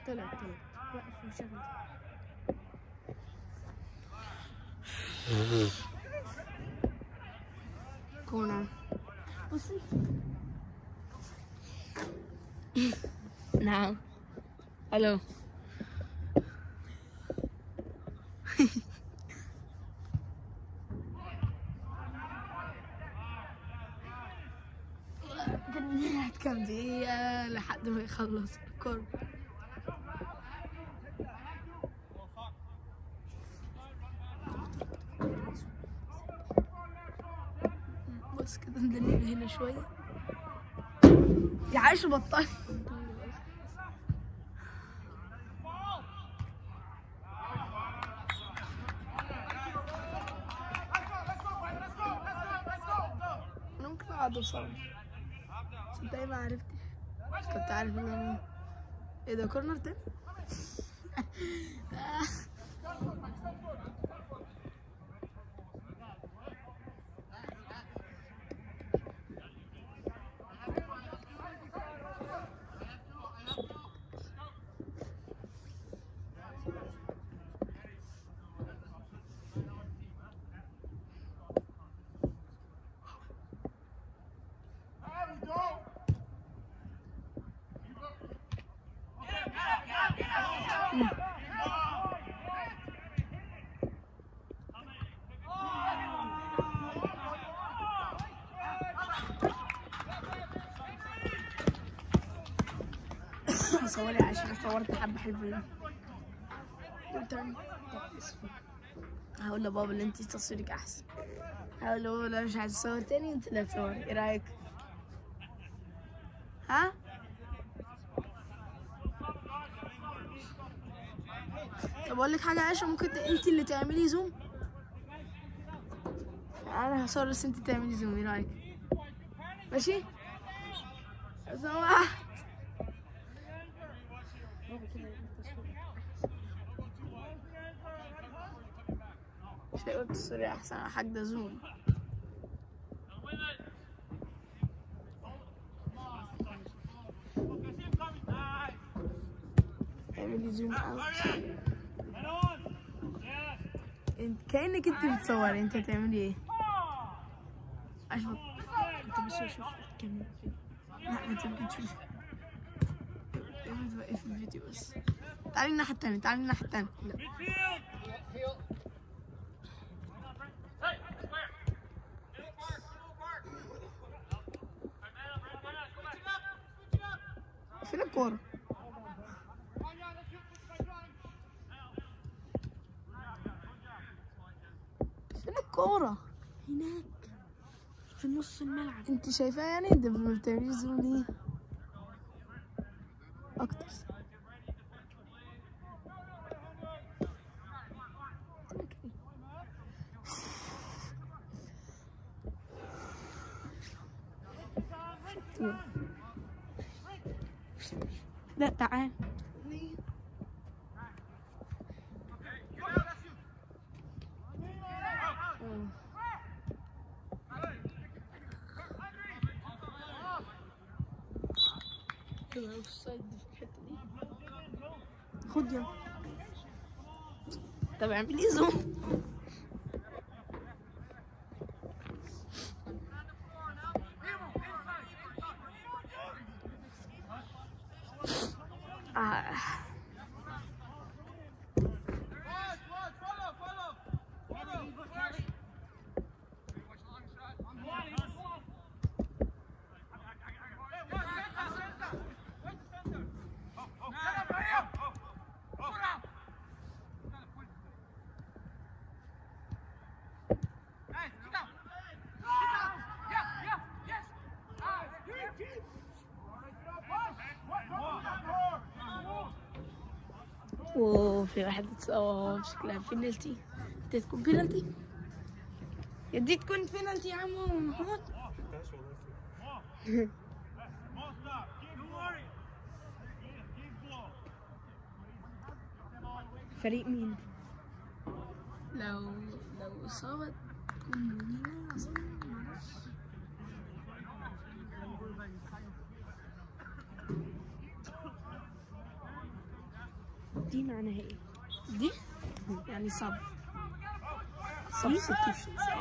طلعت طلعت وقف وشغل كورنر بصي نعم الو كان كام دقيقة لحد ما يخلص الكورة بس كده ندلل هنا شوية يا عايشة بطل أنا ممكن أقعد أصور صدقني ما عرفتش كنت عارف ان انا ايه ده كورنر تاني صوري عشان صورت حبة حلوين قلت هقول لبابا اللي انت تصويرك احسن هقول لبابا لو مش عايز تصور تاني انت اللي تصوري ايه رايك ها طب اقول لك حاجه يا عائشه ممكن انت اللي تعملي زوم انا هصور بس انت تعملي زوم ايه رايك ماشي سمحت مش هيقول تصويري احسن على حاج ده زوم اعملي زوم اوت انت كانك انت بتصوري انت هتعملي ايه عشان انت بس شوف كم لا انت ممكن تشوفي اقفل توقفي الفيديو بس تعالي الناحية التانية تعالي الناحية التانية لا فين الكورة؟ فين الكورة؟ هناك في نص الملعب انت شايفاها يعني انت ما بتعمليش زوم ليه؟ اكتر لا تعال كده اوف سايد في الحتة دي خد يلا طب اعملي زوم آه. اوه في واحدة تصور شكلها بينالتي دي تكون بينالتي يا دي تكون بينالتي يا عمو محمود فريق مين؟ لو لو اصابت تكون مدينة اظن معرفش دي معناها ايه؟ دي يعني sub substitutions اه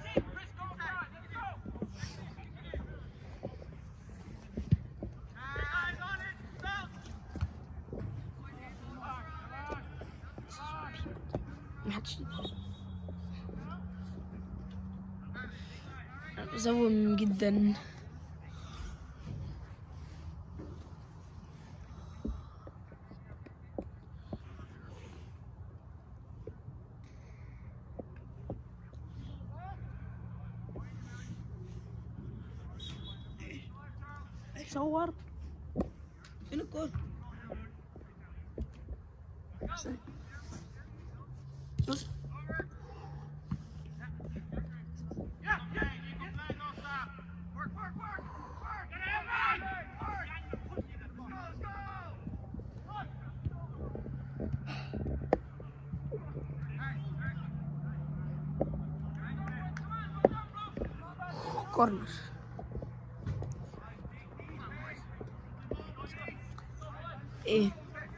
محدش مزوم جدا صور فين الكورة؟ بص كورنر ايه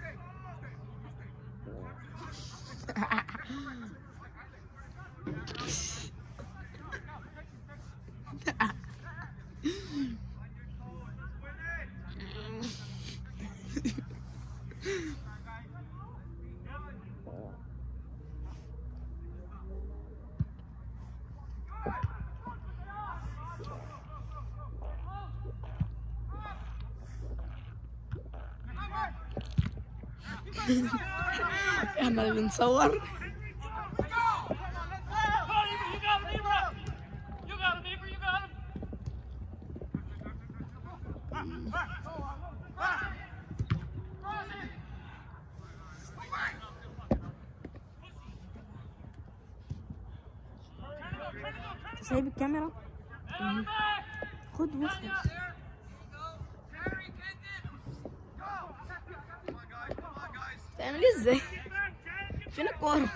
احنا اللي بنصور انت سايب الكاميرا؟ خد واخلص تعمل ايه ازاي فين الكورة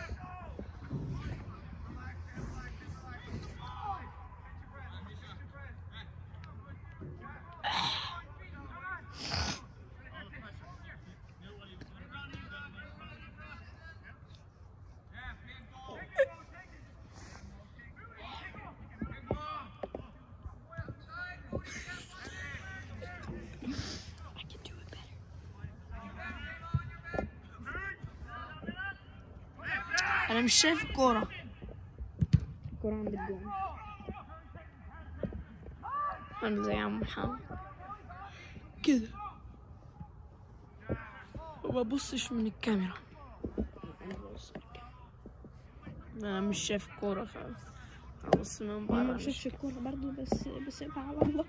I can do it better. انا مش شايف الكورة الكورة عند الجون انا زي عم محمد كده وببصش من الكاميرا انا ببص على الكاميرا انا مش شايف الكورة ف ابص من انا بره ما مش بشوفش الكورة برضه بس بسيبها على الله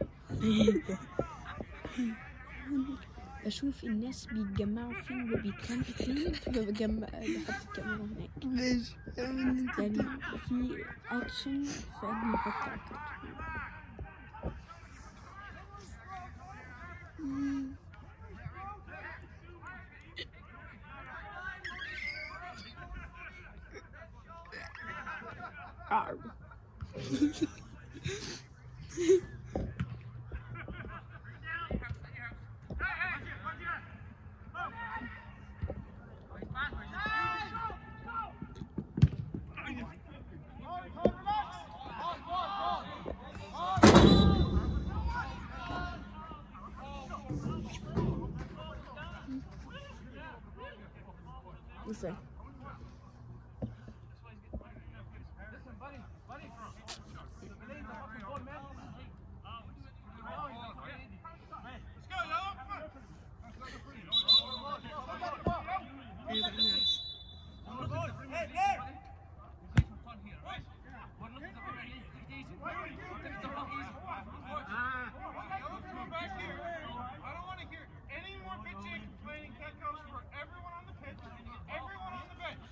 بشوف الناس بيتجمعوا فين وبيتخانقوا فين فبجمع بحط الكاميرا هناك ليش؟ يعني في اكشن فقبل ما احط اكتر ازاي؟ I don't want to hear any more bitching, complaining, catcalls for everyone on the pitch, everyone on the bench.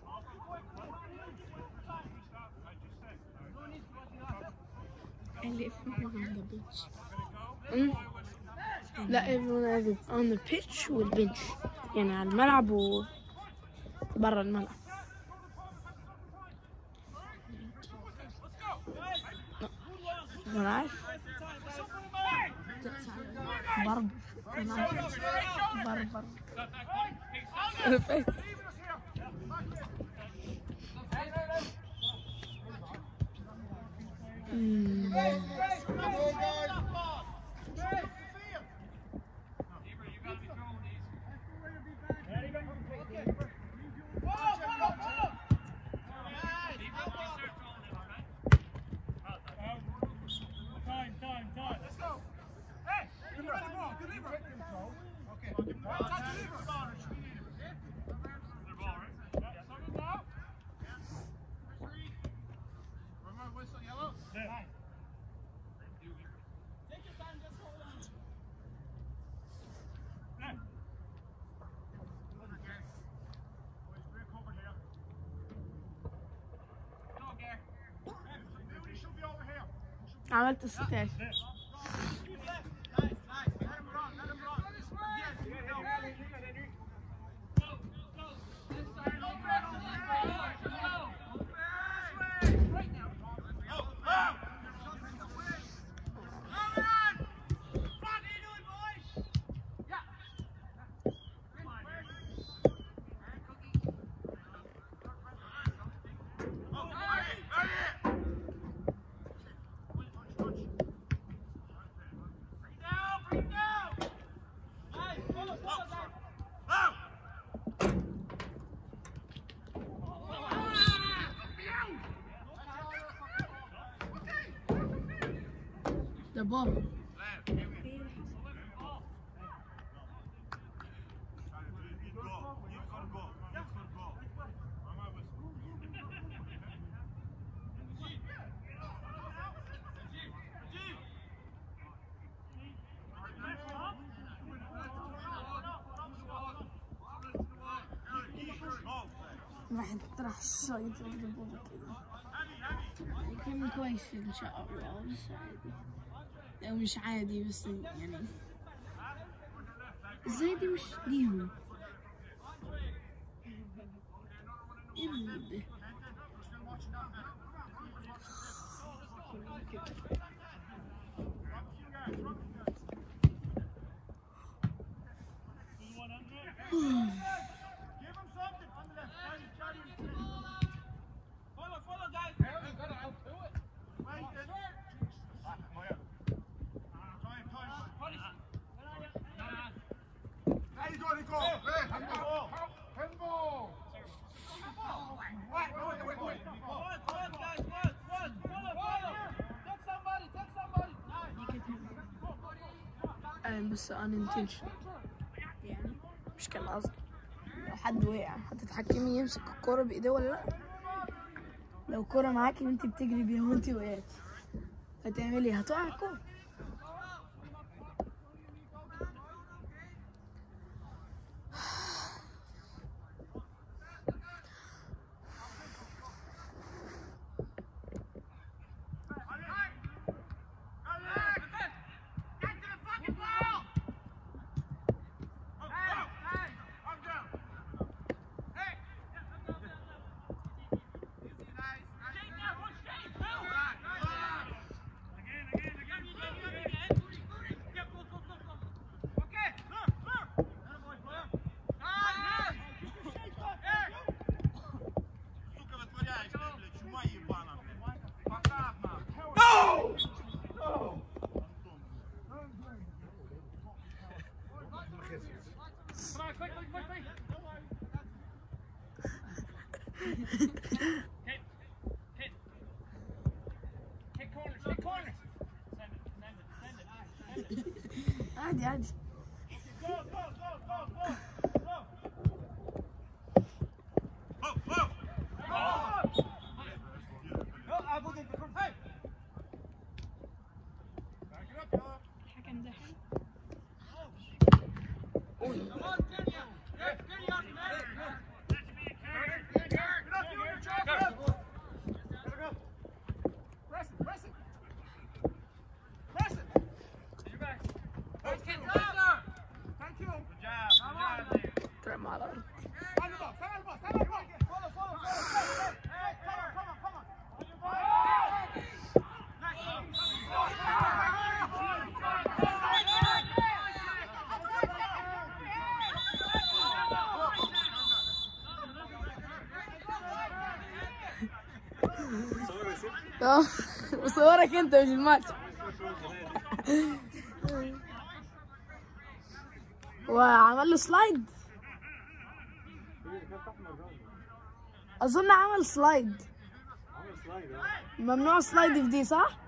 قال لي افهم on the beach أمم. لا everyone is on the pitch والبنش يعني على الملعب و برا الملعب لا، انا عارف برضه انا عارف برضه برضه انا فاكر مم. Time, time, time. Let's go. Hey, good ready ball. Good lever. Okay. Touch the lever. The ball, right? Yeah. Second ball. Remember whistle yellow? Yeah. Take your time, just hold on. Yeah. Over here. Boys, we're covered here. Go, Gary. Hey, so Moody should be over here. عملت 16 ده بابا راح راح الصيد بابا كده يكون كويس ان شاء الله بس عادي لو مش عادي بس يعني ازاي دي مش ليهم ايه اللي ده Give him something on the left. Follow, follow, guys. Wait, then. Time, time. There you go, Nico. Hey, handball. Handball. Wait, wait, wait, wait. One, one, guys, one, one. Follow, follow. Take somebody, take somebody. آه، بس unintentional يعني مش كان قصدي لو حد وقع هتتحكمي يمسك الكورة بإيديه ولا لأ لو الكورة معاكي وانت بتجري بيها وانت وقعتي هتعملي ايه هتقع الكورة عادي عادي الحكم ده Press it, press it. Press it. Thank you. Good job. Good job. ترمى على الأرض On the ball. Stand on the ball. Stand on the ball. Follow, follow, follow. Hey, come on, come on, come on. اه بصورك انت مش الماتش وعمل له سلايد اظن عمل سلايد ممنوع سلايد في دي صح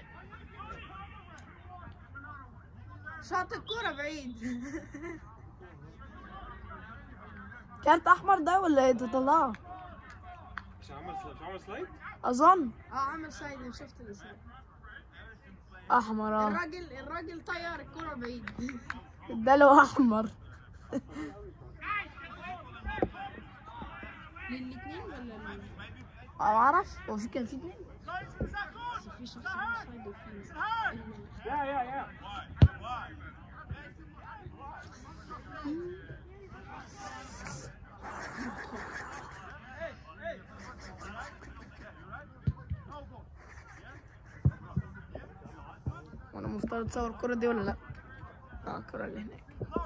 شاط الكورة بعيد كارت احمر ده ولا ايه تطلعه مش عمل مش عمل سلايد؟ اظن اه عمل سايد أنا شفت السايد احمر اه الراجل الراجل طير الكورة بعيد اداله احمر للاتنين ولا لل- ما اعرفش هو في كان في اتنين بس في شخص عمل سايد وفي يا يا يا وانا مفترض اصور الكرة دي ولا لا اه الكرة اللي هناك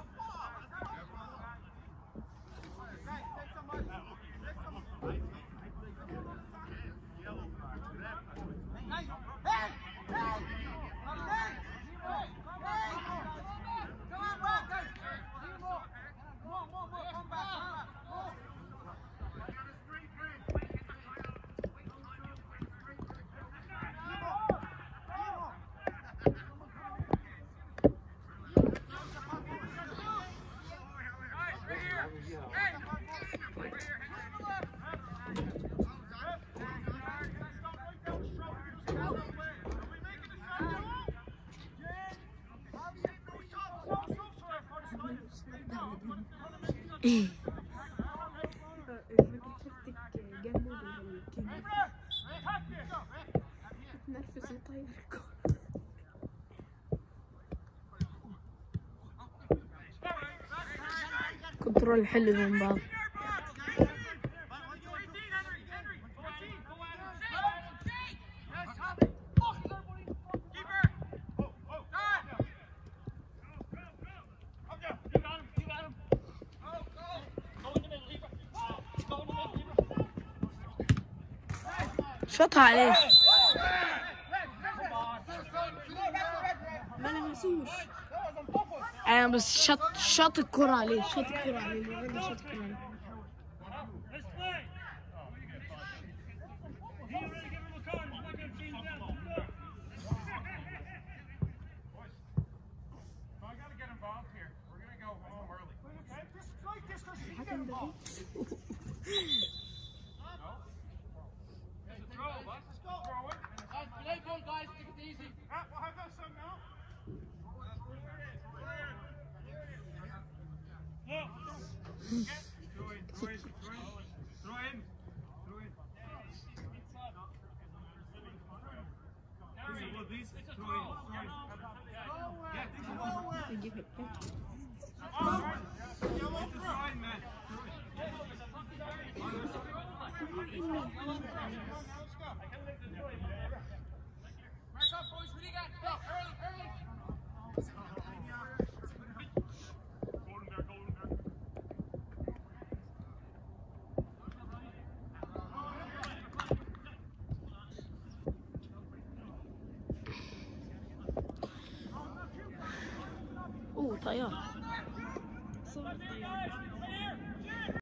جنبه بالكينج اتنفس وطير الكورة كنترول حلو من بعض شاطها عليه ما لمسوش انا بس شاط شاط الكرة عليه شاط الكرة عليه الراجل شاط الكرة عليه So I gotta get involved here. We're gonna go home early. الحكم ده فيه It's a throw, bud. Let's go. Throw it. Guys, play ball, guys. Take it easy. Ah, we'll have that some now. Throw in, throw in, throw in, throw in, throw in. Well, these, throw in, throw in. Yeah, these are all. يجيب البيت It's a throw in, man. Back up, boys. What do you got? Go, early, early. اوه طيار